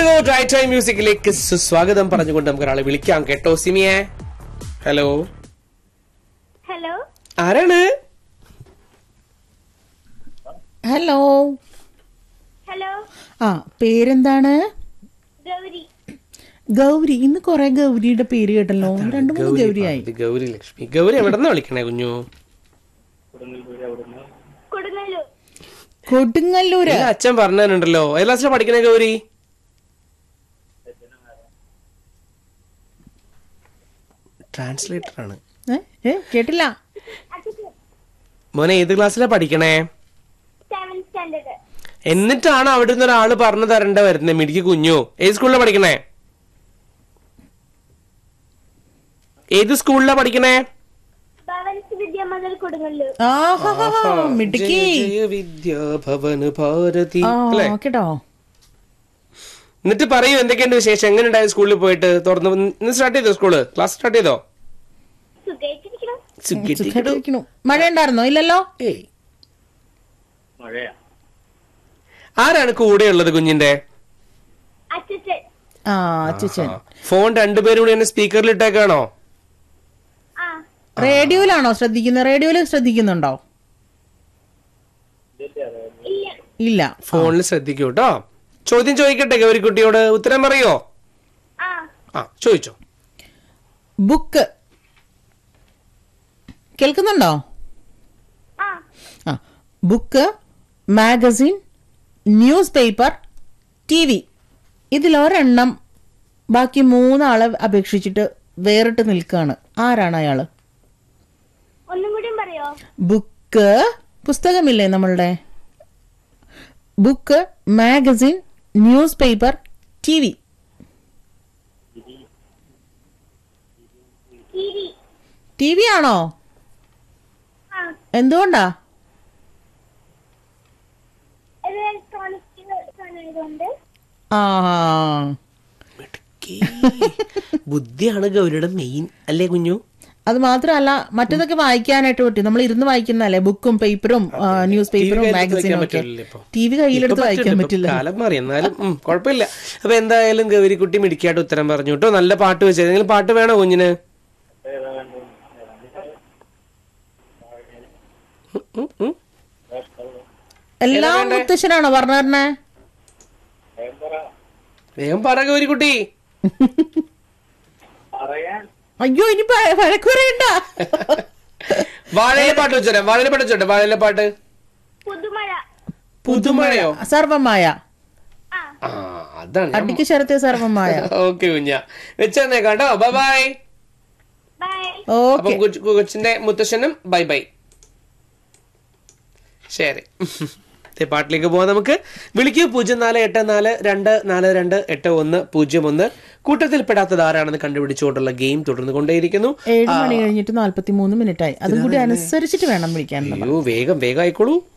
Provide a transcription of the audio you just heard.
Go dry time മ്യൂസിക്കിലേക്ക് സുസ്വാഗതം പറഞ്ഞുകൊണ്ട് നമുക്ക് ഒരാളെ വിളിക്കാം കേട്ടോ സിമിയെ ഹലോ ഹലോ ആരാണ് ഹലോ ഹലോ ആ പേരെന്താണ് ഗൗരി ഗൗരി ഇന്ന് കൊറേ ഗൗരിയുടെ പേര് കേട്ടല്ലോ രണ്ടു മൂന്ന് ഗൗരിയായി ഇത് ഗൗരി ലക്ഷ്മി ഗൗരി എവിടെ നിന്ന് വിളിക്കണേ കുഞ്ഞു കൊടുങ്ങല്ലൂർ കൊടുങ്ങല്ലൂര് ഇത് അച്ഛൻ പറഞ്ഞിട്ടുണ്ടല്ലോ ഏത് ക്ലാസ്സിലാണ് പഠിക്കണേ ഗൗരി ട്രാൻസ്ലേറ്റർ ആണ് ഏ? ഏ കേട്ടില്ല മോനെ ഏത് ക്ലാസ്സിലാണ് പഠിക്കണേ സെവൻ സ്റ്റാൻഡേർഡ് എന്നിട്ടാണ് അവിടെ നിന്ന് ഒരാള് പറഞ്ഞു തരേണ്ട വരുന്നത് മിടിക്ക് കുഞ്ഞു ഏത് സ്കൂളിലാണ് പഠിക്കണേ ഏത് സ്കൂളിലാണ് പഠിക്കണേ ഭവൻസ് വിദ്യാമന്ദിർ കൊടുങ്ങല്ലൂർ ആഹാ മിടുക്കി ജയ ജയ വിദ്യാഭവന് ഭാരതി ആ അല്ലേ കേട്ടോ എന്നിട്ട് പറയൂ എന്തൊക്കെയുണ്ട് വിശേഷം എങ്ങനെ ഉണ്ടായി സ്കൂളിൽ പോയിട്ട് തുറന്നു ഇന്ന് സ്റ്റാർട്ട് ചെയ്തോ സ്കൂള് ക്ലാസ് സ്റ്റാർട്ട് ചെയ്തോ സുഖമായിട്ടിരിക്കണം സുഖിട്ടിരിക്കണു. സുഖമായിട്ടിരിക്കണു. മഴ ഉണ്ടായിരുന്നോ ഇല്ലല്ലോ ഏയ്. ആരാണ് കൂടെ ഉള്ളത് കുഞ്ഞിന്റെ അച്ഛൻ ആ അച്ഛൻ ഫോൺ രണ്ടുപേരും കൂടി എന്നെ സ്പീക്കറിൽ ഇട്ടേക്കാണോ ആ റേഡിയോയിലാണോ ശ്രദ്ധിക്കുന്നത് റേഡിയോയിൽ ശ്രദ്ധിക്കുന്നുണ്ടോ ഇല്ല ഇല്ല ഫോണിൽ ശ്രദ്ധിക്കൂ കേട്ടോ ചോദ്യം ചോദിക്കട്ടെ ഗൗരിക്കുട്ടിയോട് ഉത്തരം പറയോ ആ ആ ചോദിച്ചോ ബുക്ക് കേൾക്കുന്നുണ്ടോ ആ ആ book magazine newspaper T V ഇതിലൊരെണ്ണം ബാക്കി മൂന്നാളെ അപേക്ഷിച്ചിട്ട് വേറിട്ട് നിൽക്കുകയാണ് ആരാണ് അയാള് ഒന്നും കൂടിയും പറയോ ബുക്ക് പുസ്തകമില്ലേ നമ്മളുടെ book magazine newspaper T V കിരി ടി വി ആണോ ആ എന്തുകൊണ്ടാ ഇത് ഇലക്ട്രോണിക് സാധനമായതുകൊണ്ട് ആ മിടുക്കി. ബുദ്ധിയാണ് ഗൗരിയുടെ മെയിൻ അല്ലേ കുഞ്ഞു അത് മാത്രമല്ല മറ്റതൊക്കെ വായിക്കാനായിട്ട് പറ്റും നമ്മൾ ഇരുന്ന് വായിക്കുന്നതല്ലേ ബുക്കും പേപ്പറും ആ, ന്യൂസ് പേപ്പറും കയ്യിലെടുത്ത് മാഗസിനും വായിക്കാൻ ഒക്കെ പറ്റില്ലല്ലോ ഇപ്പൊ. ടി വി കയ്യിലെടുത്ത് ഇപ്പൊ വായിക്കാൻ പറ്റുന്നുണ്ട്. പറ്റില്ല ഇപ്പൊ കാലം മാറി എന്നാലും ഉം, കുഴപ്പമില്ല അപ്പൊ എന്തായാലും ഗൗരിക്കുട്ടി മിടിക്കായിട്ട് ഉത്തരം പറഞ്ഞു കേട്ടോ നല്ല പാട്ട് വെച്ചത് ഏതെങ്കിലും പാട്ട് വേണോ കുഞ്ഞിന് ഉം, ഉം. എല്ലാം മുത്തശ്ശനാണോ പറഞ്ഞു തരണേ വേഗം പറ ഗൗരിക്കുട്ടി അയ്യോ ഇനി പ- വഴക്ക് പറയണ്ട വാഴയിലെ പാട്ട് വെച്ചോട്ടെ വാഴയിലെ പാട്ട് വെച്ചോട്ടെ വാഴയിലെ പാട്ട് പുതുമഴ പുതുമഴയോ സർവമായ ആ ആ അതാണ് ഞാൻ അടിക്ക് ശരത്തെ സർവമായ ഓക്കെ കുഞ്ഞ വെച്ചേക്കാം കേട്ടോ ബൈ ബൈ ബൈ ഓക്കെ അപ്പം കൊച്ച്- കൊച്ചിന്റെ മുത്തശ്ശനും ബൈ ബൈ ശരി ദേ പാട്ടിലേക്ക് പോവാം നമുക്ക് വിളിക്കൂ പൂജ്യം നാല് എട്ട് നാല് രണ്ട് നാല് രണ്ട് എട്ട് ഒന്ന് പൂജ്യം ഒന്ന് കൂട്ടത്തിൽ പെടാത്തത് ആരാണെന്ന് കണ്ടുപിടിച്ചുകൊണ്ടുള്ള ഗെയിം തുടർന്നു കൊണ്ടേയിരിക്കുന്നു ഏഴ് മണി കഴിഞ്ഞിട്ട് നാല്പത്തി മൂന്ന് മിനിറ്റ് ആയി അതും കൂടി അനുസരിച്ചിട്ട് വേണം വിളിക്കാൻ അയ്യോ വേഗം വേഗം ആയിക്കോളൂ